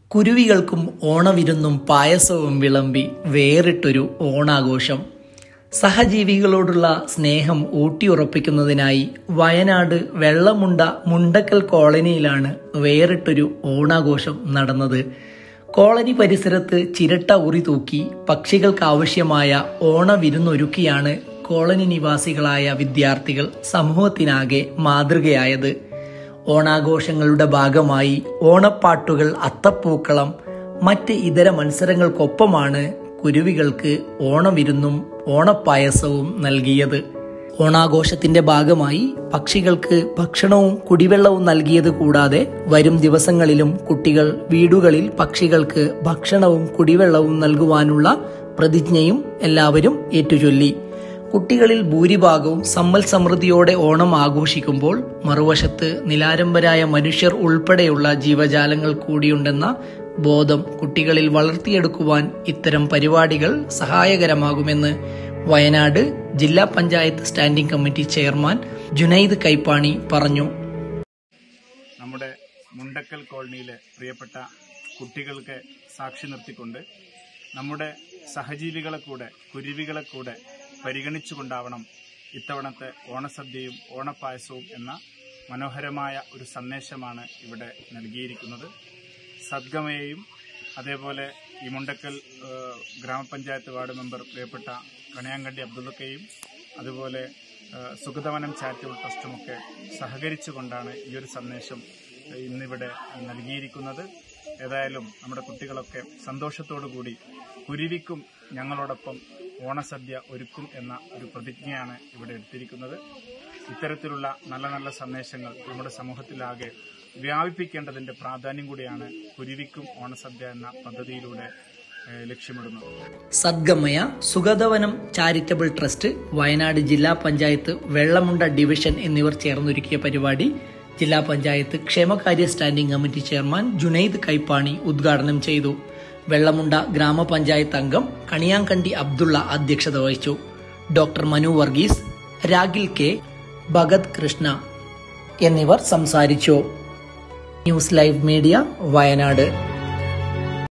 കുരുവികൾക്കും ഓണവിരുന്നും പായസവും വിളമ്പി വേറിട്ടൊരു ഓണാഘോഷം സഹജീവികളോടുള്ള സ്നേഹം ഊട്ടിയുറപ്പിക്കുന്നതിനായി വയനാട് വെള്ളമുണ്ട മുണ്ടക്കൽ കോളനിയിലാണ് വേറിട്ടൊരു ഓണാഘോഷം നടന്നത് കോളനി പരിസരത്ത് ചിരട്ട ഉറി തൂക്കി പക്ഷികൾക്ക് ആവശ്യമായ ഓണവിരുന്നൊരുക്കിയാണ് കോളനി നിവാസികളായ വിദ്യാർത്ഥികൾ സമൂഹത്തിനാകെ മാതൃകയായത് ഓണാഘോഷങ്ങളുടെ ഭാഗമായി ഓണപ്പാട്ടുകൾ അത്തപ്പൂക്കളം മറ്റ് ഇതര മത്സരങ്ങൾക്കൊപ്പമാണ് കുരുവികൾക്ക് ഓണവിരുന്നും ഓണപ്പായസവും നൽകിയത് ഓണാഘോഷത്തിന്റെ ഭാഗമായി പക്ഷികൾക്ക് ഭക്ഷണവും കുടിവെള്ളവും നൽകിയത് കൂടാതെ വരും ദിവസങ്ങളിലും കുട്ടികൾ വീടുകളിൽ പക്ഷികൾക്ക് ഭക്ഷണവും കുടിവെള്ളവും നൽകുവാനുള്ള പ്രതിജ്ഞയും എല്ലാവരും ഏറ്റുചൊല്ലി കുട്ടികളിൽ ഭൂരിഭാഗവും സമ്പൽ സമൃദ്ധിയോടെ ഓണം ആഘോഷിക്കുമ്പോൾ മറുവശത്ത് നിലാരംബരായ മനുഷ്യർ ഉൾപ്പെടെയുള്ള ജീവജാലങ്ങൾ കൂടിയുണ്ടെന്ന ബോധം കുട്ടികളിൽ വളർത്തിയെടുക്കുവാൻ ഇത്തരം പരിപാടികൾ സഹായകരമാകുമെന്ന് വയനാട് ജില്ലാ panchayat standing committee chairman Junaid Kaippani പറഞ്ഞു നമ്മുടെ മുണ്ടക്കൽ കോളനിയിലെ പ്രിയപ്പെട്ട കുട്ടികൾക്ക് സാക്ഷി നിർത്തിക്കൊണ്ട് നമ്മുടെ സഹജീവികളെ കൂടെ കുരുവികളെ കൂടെ പരിഗണിച്ചുകൊണ്ടാവണം ഇത്തവണത്തെ ഓണസദ്യയും ഓണപ്പായസവും എന്ന മനോഹരമായ ഒരു സന്ദേശമാണ് ഇവിടെ നൽകിയിരിക്കുന്നത് സദ്ഗമയെയും അതേപോലെ ഈ മുണ്ടക്കൽ ഏഹ്, ഗ്രാമപഞ്ചായത്ത് വാർഡ് മെമ്പർ പ്രിയപ്പെട്ട കണിയാങ്കണ്ടി അബ്ദുള്ളക്കയും അതുപോലെ ഏഹ്, സുഗതവനം ചാരിറ്റബിൾ ട്രസ്റ്റുമൊക്കെ സഹകരിച്ചുകൊണ്ടാണ് ഈ ഒരു സന്ദേശം ഏഹ്, ഇന്നിവിടെ നൽകിയിരിക്കുന്നത് ഏതായാലും നമ്മുടെ കുട്ടികളൊക്കെ സന്തോഷത്തോടു കൂടി കുരുവിക്കും ഞങ്ങളോടൊപ്പം ഓണസദ്യ ഒരുക്കും എന്ന ഒരു പ്രതിജ്ഞയാണ് ഇവിടെ എടുത്തിരിക്കുന്നത് ഇത്തരത്തിലുള്ള നല്ല നല്ല സന്ദേശങ്ങൾ നമ്മുടെ സമൂഹത്തിലാകെ വ്യാപിപ്പിക്കേണ്ടതിന്റെ പ്രാധാന്യം കൂടിയാണ് കുരുവിക്കും ഓണസദ്യ എന്ന പദ്ധതിയിലൂടെ ഏഹ്, ലക്ഷ്യമിടുന്നത് സദ്ഗമയ സുഗതവനം ചാരിറ്റബിൾ ട്രസ്റ്റ് വയനാട് ജില്ലാ പഞ്ചായത്ത് വെള്ളമുണ്ട ഡിവിഷൻ എന്നിവർ ചേർന്നൊരുക്കിയ പരിപാടി ജില്ലാ പഞ്ചായത്ത് ക്ഷേമകാര്യ standing committee chairman Junaid Kaippani ഉദ്ഘാടനം ചെയ്തു വെള്ളമുണ്ട ഗ്രാമപഞ്ചായത്ത് അംഗം കണിയാങ്കണ്ടി അബ്ദുള്ള അധ്യക്ഷത വഹിച്ചു ഡോക്ടർ മനു വർഗീസ് രാഗിൽ കെ ഭഗത് കൃഷ്ണ എന്നിവർ സംസാരിച്ചു ന്യൂസ് ലൈവ് മീഡിയ വയനാട്